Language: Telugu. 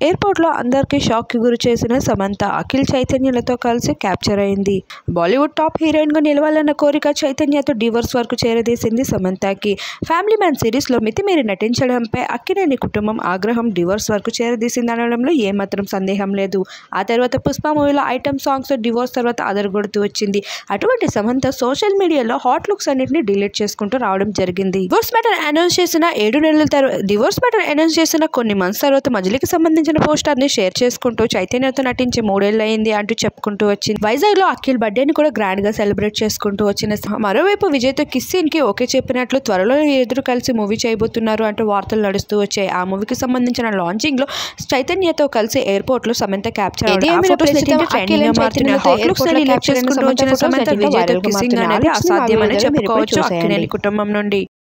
ఎయిర్పోర్ట్లో అందరికీ షాక్కి గురి చేసిన సమంత అఖిల్ చైతన్యలతో కలిసి క్యాప్చర్ అయింది బాలీవుడ్ టాప్ హీరోయిన్గా నిలవాలన్న కోరిక చైతన్యతో డివోర్స్ వరకు చేరదీసింది సమంతకి ఫ్యామిలీ మ్యాన్ సిరీస్లో మితిమీరి నటించడంపై అక్కినేని కుటుంబం ఆగ్రహం డివోర్స్ వరకు చేరదీసింది అనడంలో ఏమాత్రం సందేహం లేదు ఆ తర్వాత పుష్ప మూవీలో ఐటమ్ సాంగ్స్ డివోర్స్ తర్వాత అదరగొడుతూ వచ్చింది అటువంటి సమంత సోషల్ మీడియాలో హాట్ లుక్స్ అన్నింటినీ డిలీట్ చేసుకుంటూ రావడం జరిగింది డివోర్స్ మ్యాటర్ అనౌన్స్ చేసిన ఏడు నెలల తర్వాత డివోర్స్ మ్యాటర్ అనౌన్స్ చేసిన కొన్ని మంత్స్ తర్వాత మజిలీకి సంబంధించిన పోస్టర్ ని షేర్ చేసుకుంటూ చైతన్యతో నటించి మూడేళ్ళు అయింది అంటూ చెప్పుకుంటూ వచ్చింది వైజాగ్ లో అఖిల్ బర్త్డేని కూడా గ్రాండ్ గా సెలబ్రేట్ చేసుకుంటూ వచ్చిన స- మరోవైపు విజయ్తో కిస్సిన్ కి ఓకే చెప్పినట్లు త్వరలో ఇద్దరు కలిసి మూవీ చేయబోతున్నారు అంటూ వార్తలు నడుస్తూ వచ్చాయి ఆ మూవీకి సంబంధించిన లాంచింగ్ లో చైతన్యతో కలిసి ఎయిర్పోర్ట్ లో సమంత క్యాప్చర్ ఏది ఏమైనా ప్రస్తుతం అఖిల్ అండ్ చైతన్యతో airport లో capture అయిన చేసుకుంటూ వచ్చిన సమంత సమంత photos విజయ్తో నెట్టింట్లో కిస్సింగ్ viral గా అనేది మారుతున్నాయి. ఆ అసాధ్యమని వీడియోని మీరు ఇప్పుడు చెప్పుకోవచ్చు చూసేయండి. అక్కినేని కుటుంబం నుండి